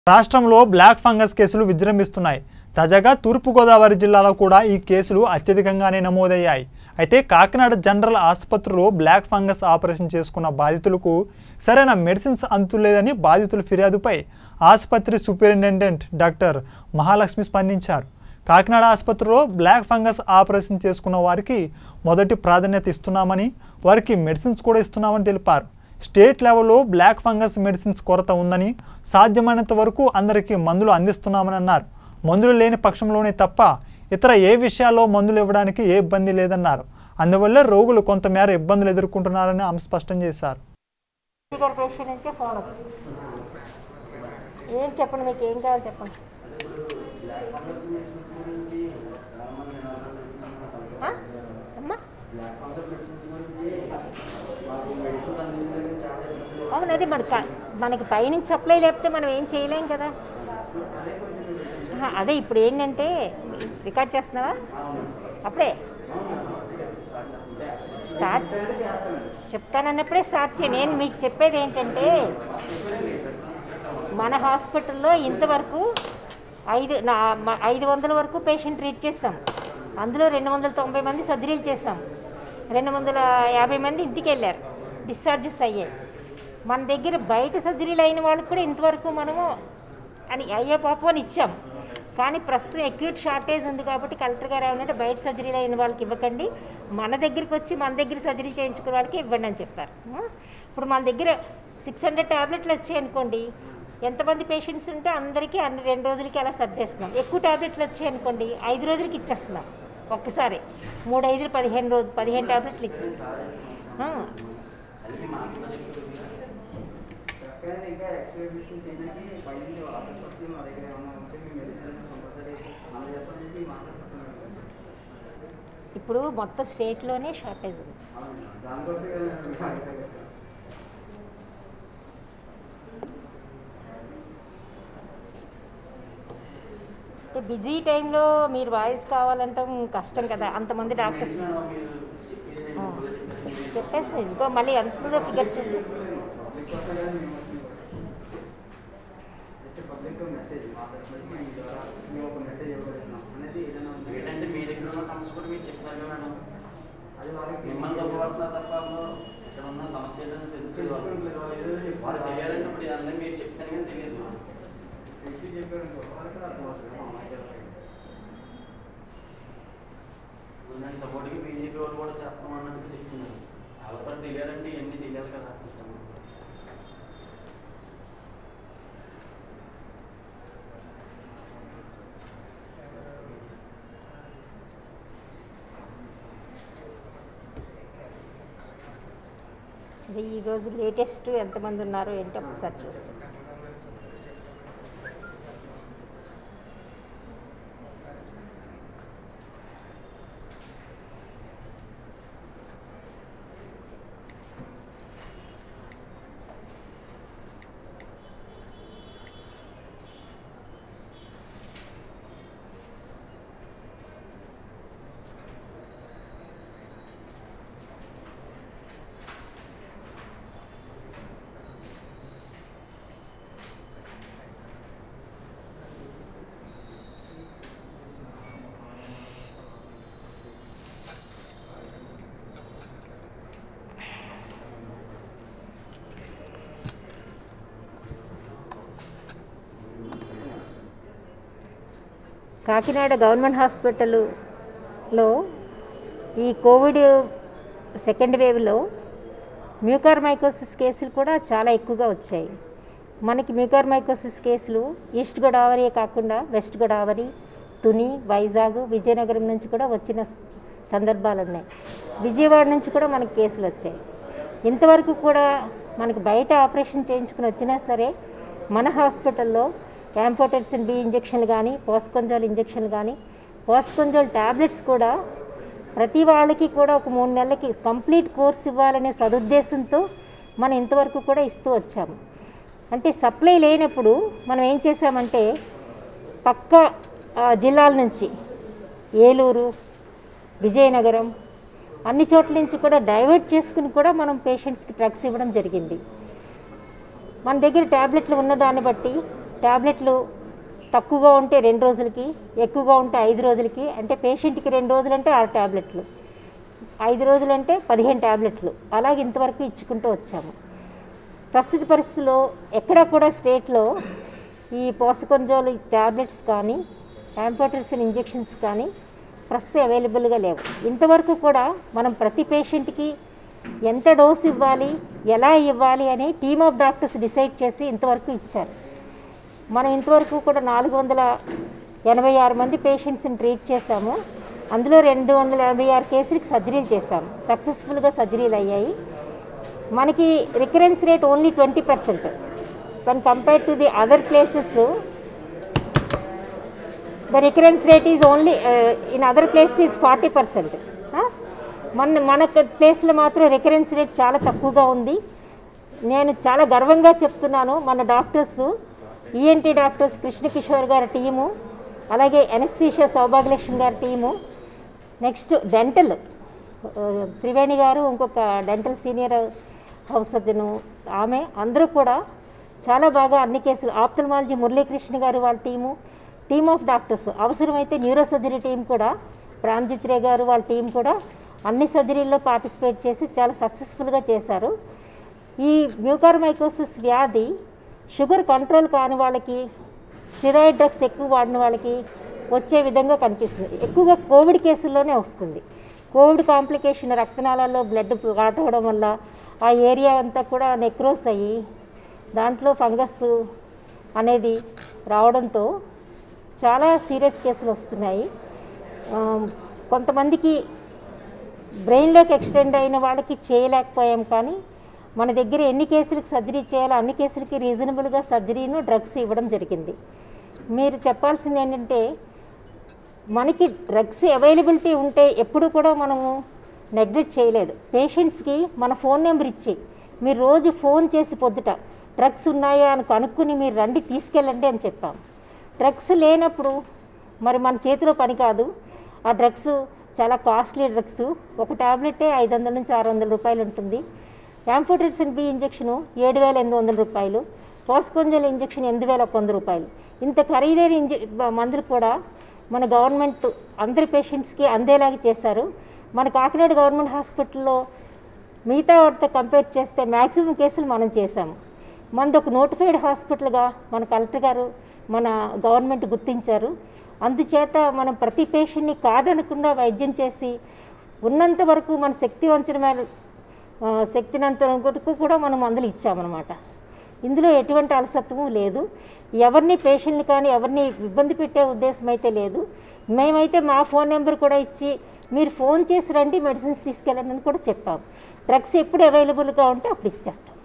రాష్ట్రంలో black fungus కేసులు విజృంభిస్తున్నాయి తాజాగా తూర్పుగోదావరి జిల్లాలో కూడా ఈ కేసులు అత్యధికంగానే నమోదయ్యాయి అయితే కాకినాడ జనరల్ ఆసుపత్రిలో బ్లాక్ ఫంగస్ ఆపరేషన్ చేసుకున్న బాధితులకు సరైన మెడిసిన్స్ అందులేదని బాధితుల ఫిర్యాదుపై ఆసుపత్రి సూపరింటెండెంట్ డాక్టర్ మహాలక్ష్మి స్పందించారు కాకినాడ ఆసుపత్రిలో బ్లాక్ ఫంగస్ ఆపరేషన్ చేసుకున్న వారికి మొదటి ప్రాధాన్యత ఇస్తున్నామని వారికి మెడిసిన్స్ కూడా ఇస్తున్నామని తెలిపారు స్టేట్ లెవెల్లో బ్లాక్ ఫంగస్ మెడిసిన్స్ కొరత ఉందని సాధ్యమైనంత వరకు అందరికీ మందులు అందిస్తున్నామని అన్నారు మందులు లేని పక్షంలోనే తప్ప ఇతర ఏ విషయాల్లో మందులు ఇవ్వడానికి ఏ ఇబ్బంది లేదన్నారు అందువల్ల రోగులు కొంతమేర ఇబ్బందులు ఎదుర్కొంటున్నారని ఆమె స్పష్టం చేశారు గారి పేషెంట్ నుంచే ఫోన్ వచ్చింది ఏం చెప్పండి మీకు ఏం కావాలి చెప్పండి ఆ? అమ్మా అవును అది మన క- మనకి పైనుంచి సప్లై లేకపోతే మనం ఏం చేయలేం కదా ఆహా, అదే ఇప్పుడు ఏంటంటే రికార్డ్ చేస్తున్నావా అప్పుడే స్టార్ట్ చెప్తానన్నప్పుడే స్టార్ట్ చేయండి నేను మీకు చెప్పేది ఏంటంటే మన హాస్పిటల్లో ఇంతవరకు ఐదు నా మ- ఐదు వందల వరకు పేషెంట్ ట్రీట్ చేస్తాం అందులో రెండు వందల తొంభై మంది సర్జరీలు చేస్తాం రెండు వందల యాభై మంది ఇంటికి వెళ్ళారు డిశ్చార్జెస్ అయ్యాయి మన దగ్గర బయట సర్జరీలు అయిన వాళ్ళకి కూడా ఇంతవరకు మనము అని అయ్యే పాపం అని ఇచ్చాం కానీ ప్రస్తుతం అక్యూట్ షార్టేజ్ ఉంది కాబట్టి కలెక్టర్ గారు ఏమన్నా బయట సర్జరీలు అయిన వాళ్ళకి ఇవ్వకండి మన దగ్గరికి వచ్చి మన దగ్గర సర్జరీ చేయించుకునే వాళ్ళకి ఇవ్వండి అని చెప్పారు ఆ? ఇప్పుడు మన దగ్గర సిక్స్ హండ్రెడ్ ట్యాబ్లెట్లు వచ్చాయి అనుకోండి ఎంతమంది పేషెంట్స్ ఉంటే అందరికీ అన్ని రెండు రోజులకి అలా సర్దేస్తున్నాం ఎక్కువ ట్యాబ్లెట్లు వచ్చాయి అనుకోండి ఐదు రోజులకి ఇచ్చేస్తున్నాం ఒక్కసారి మూడు ఐదు పదిహేను రోజు పదిహేను ట్యాబ్లెట్లు ఇచ్చేస్తాం ఆ. ఎక్కడైనా ఇంకా ఎక్స్ప్లెనేషన్ చేయడానికి పైన ఆఫీస్ వస్తే మా దగ్గర ఏమైనా ఉంటే మీ మెడిసిన్ కంపల్సరీ అందజేస్తామని చెప్పి మాట్లాడుతున్నాను ఇప్పుడు మొత్తం స్టేట్లోనే షార్టేజ్ ఉంది అవును దానికోసమే కదా నేను మీకు అడిగాను కదా. అంటే బిజీ టైంలో మీరు వాయిస్ కావాలంటే కష్టం కదా అంతమంది డాక్టర్స్ ఆ. చెప్పేస్తుంది ఇంకో మళ్ళీ ఎంతలో ఫిగర్ చూసి పబ్లిక్ కోసం కదా మేము వచ్చింది జస్ట్ పబ్లిక్ మెసేజ్ మా తరఫు నుంచి మీ ద్వారా మేము ఒక మెసేజ్ ఇవ్వబడుతున్నాం అనేది ఏదైనా ఉంటే ఏంటంటే మీ దగ్గర ఉన్న సమస్య కూడా మీరు చెప్తారు కదా మేడం అది వాళ్ళకి మిమ్మల్ని తప్పుపడుతున్నారు తప్ప వాళ్ళు ఇక్కడ ఉన్న సమస్య ఏంటో తెలుస్తుంది వాళ్ళు. వాళ్ళు తెలియాలంటే ఇప్పుడు ఇదంతా మీరు చెప్తాను కానీ తెలియదు వ్యక్తి చెప్పారు వాళ్ళకి అర్థమవుతుంది మా మధ్యలో ఇప్పుడు నేను సపోర్ట్కి బీజేపీ వాళ్ళు కూడా చేస్తాం అన్నట్టు చెప్తున్నారు వాళ్ళ కూడా తెలియాలంటే ఇవన్నీ తెలియాలి కదా ఇది ఈరోజు లేటెస్ట్ ఎంతమంది ఉన్నారో ఏంటో ఒకసారి చూస్తాం కాకినాడ గవర్నమెంట్ హాస్పిటల్లో ఈ కోవిడ్ సెకండ్ వేవ్లో మ్యూకార్ మైకోసిస్ కేసులు కూడా చాలా ఎక్కువగా వచ్చాయి మనకి మ్యూకార్ మైకోసిస్ కేసులు ఈస్ట్ గోదావరి కాకుండా వెస్ట్ గోదావరి తుని వైజాగ్ విజయనగరం నుంచి కూడా వచ్చిన సందర్భాలు ఉన్నాయి విజయవాడ నుంచి కూడా మనకి కేసులు వచ్చాయి ఇంతవరకు కూడా మనకు బయట ఆపరేషన్ చేయించుకుని వచ్చినా సరే మన హాస్పిటల్లో క్యాంఫోటెర్సిన్ బి ఇంజక్షన్లు కానీ పోస్కొంజోల్ ఇంజక్షన్లు కానీ పోస్కొంజోల్ ట్యాబ్లెట్స్ కూడా ప్రతి వాళ్ళకి కూడా ఒక మూడు నెలలకి కంప్లీట్ కోర్స్ ఇవ్వాలనే సదుద్దేశంతో మనం ఇంతవరకు కూడా ఇస్తూ వచ్చాము అంటే సప్లై లేనప్పుడు మనం ఏం చేసామంటే పక్క ఆ, జిల్లాల నుంచి ఏలూరు విజయనగరం అన్ని చోట్ల నుంచి కూడా డైవర్ట్ చేసుకుని కూడా మనం పేషెంట్స్కి డ్రగ్స్ ఇవ్వడం జరిగింది మన దగ్గర ట్యాబ్లెట్లు ఉన్న దాన్ని బట్టి ట్యాబ్లెట్లు తక్కువగా ఉంటే రెండు రోజులకి ఎక్కువగా ఉంటే ఐదు రోజులకి అంటే పేషెంట్కి రెండు రోజులు అంటే ఆరు ట్యాబ్లెట్లు ఐదు రోజులు అంటే పదిహేను ట్యాబ్లెట్లు అలాగే ఇంతవరకు ఇచ్చుకుంటూ వచ్చాము ప్రస్తుత పరిస్థితుల్లో ఎక్కడా కూడా స్టేట్లో ఈ పోసకొంజోలు ట్యాబ్లెట్స్ కానీ యాంఫోటెన్సిన్ ఇంజెక్షన్స్ కానీ ప్రస్తుతం అవైలబుల్గా లేవు ఇంతవరకు కూడా మనం ప్రతి పేషెంట్కి ఎంత డోస్ ఇవ్వాలి ఎలా ఇవ్వాలి అని టీమ్ ఆఫ్ డాక్టర్స్ డిసైడ్ చేసి ఇంతవరకు ఇచ్చారు మనం ఇంతవరకు కూడా నాలుగు వందల ఎనభై ఆరు మంది పేషెంట్స్ని ట్రీట్ చేశాము అందులో రెండు వందల ఎనభై ఆరు కేసులకి సర్జరీలు చేశాము సక్సెస్ఫుల్గా సర్జరీలు అయ్యాయి మనకి recurrence rate only twenty percent one compare to the other places the recurrence rate is only in other place is forty percent మన మన ప్లేస్లో మాత్రం రికరెన్స్ రేట్ చాలా తక్కువగా ఉంది నేను చాలా గర్వంగా చెప్తున్నాను మన డాక్టర్స్ ఈఎన్టీ డాక్టర్స్ కృష్ణకిషోర్ గారి టీము అలాగే ఎనస్థీషియా సౌభాగ్యలక్ష్మి గారి టీము నెక్స్ట్ డెంటల్ ఆ, త్రివేణి గారు ఇంకొక డెంటల్ సీనియర్ హౌస్ సర్జను ఆమె అందరూ కూడా చాలా బాగా అన్ని కేసులు ఆప్థల్మాలజీ మురళీకృష్ణ గారు వాళ్ళ టీము టీమ్ ఆఫ్ డాక్టర్స్ అవసరమైతే న్యూరో సర్జరీ టీం కూడా రామ్జిత్ రే గారు వాళ్ళ టీం కూడా అన్ని సర్జరీల్లో పార్టిసిపేట్ చేసి చాలా సక్సెస్ఫుల్గా చేశారు ఈ మ్యూకార్మైకోసిస్ వ్యాధి షుగర్ కంట్రోల్ కాని వాళ్ళకి స్టిరాయిడ్ డ్రగ్స్ ఎక్కువ వాడిన వాళ్ళకి వచ్చే విధంగా కనిపిస్తుంది ఎక్కువగా కోవిడ్ కేసుల్లోనే వస్తుంది కోవిడ్ కాంప్లికేషన్ రక్తనాళాల్లో బ్లడ్ క్లాట్ అవ్వడం వల్ల ఆ ఏరియా అంతా కూడా నెక్రోస్ అయ్యి దాంట్లో ఫంగస్ అనేది రావడంతో చాలా సీరియస్ కేసులు వస్తున్నాయి ఆ, కొంతమందికి బ్రెయిన్లోకి ఎక్స్టెండ్ అయిన వాళ్ళకి చేయలేకపోయాం కానీ మన దగ్గర ఎన్ని కేసులకు సర్జరీ చేయాలో అన్ని కేసులకి రీజనబుల్గా సర్జరీను డ్రగ్స్ ఇవ్వడం జరిగింది మీరు చెప్పాల్సింది ఏంటంటే మనకి డ్రగ్స్ అవైలబిలిటీ ఉంటే ఎప్పుడు కూడా మనము నెగ్లెక్ట్ చేయలేదు పేషెంట్స్కి మన ఫోన్ నెంబర్ ఇచ్చి మీరు రోజు ఫోన్ చేసి పొద్దుట డ్రగ్స్ ఉన్నాయా అని కనుక్కుని మీరు రండి తీసుకెళ్ళండి అని చెప్పాం డ్రగ్స్ లేనప్పుడు మరి మన చేతిలో పని కాదు ఆ డ్రగ్స్ చాలా కాస్ట్లీ డ్రగ్స్ ఒక ట్యాబ్లెటే ఐదు వందల నుంచి ఆరు వందల రూపాయలు ఉంటుంది యాంఫోటెన్సిన్ బి ఇంజెక్షను ఏడు వేల ఎనిమిది వందల రూపాయలు పోస్కొంజల్ ఇంజెక్షన్ ఎనిమిది వేల ఒక వంద రూపాయలు ఇంత ఖరీదైన ఇంజె మందులు కూడా మన గవర్నమెంట్ అందరి పేషెంట్స్కి అందేలాగా చేశారు మన కాకినాడ గవర్నమెంట్ హాస్పిటల్లో మిగతా వాటితో కంపేర్ చేస్తే మ్యాక్సిమం కేసులు మనం చేశాము మనది ఒక నోటిఫైడ్ హాస్పిటల్గా మన కలెక్టర్ గారు మన గవర్నమెంట్ గుర్తించారు అందుచేత మనం ప్రతి పేషెంట్ని కాదనకుండా వైద్యం చేసి ఉన్నంత వరకు మన శక్తి వంచనమైన ఆ, శక్తినంత వరకు కూడా మనం మందులు ఇచ్చామన్నమాట ఇందులో ఎటువంటి అలసత్వము లేదు ఎవరిని పేషెంట్ని కానీ ఎవరిని ఇబ్బంది పెట్టే ఉద్దేశం అయితే లేదు మేమైతే మా ఫోన్ నెంబర్ కూడా ఇచ్చి మీరు ఫోన్ చేసి రండి మెడిసిన్స్ తీసుకెళ్ళండి అని కూడా చెప్పాం డ్రగ్స్ ఎప్పుడు అవైలబుల్గా ఉంటే అప్పుడు ఇచ్చేస్తాం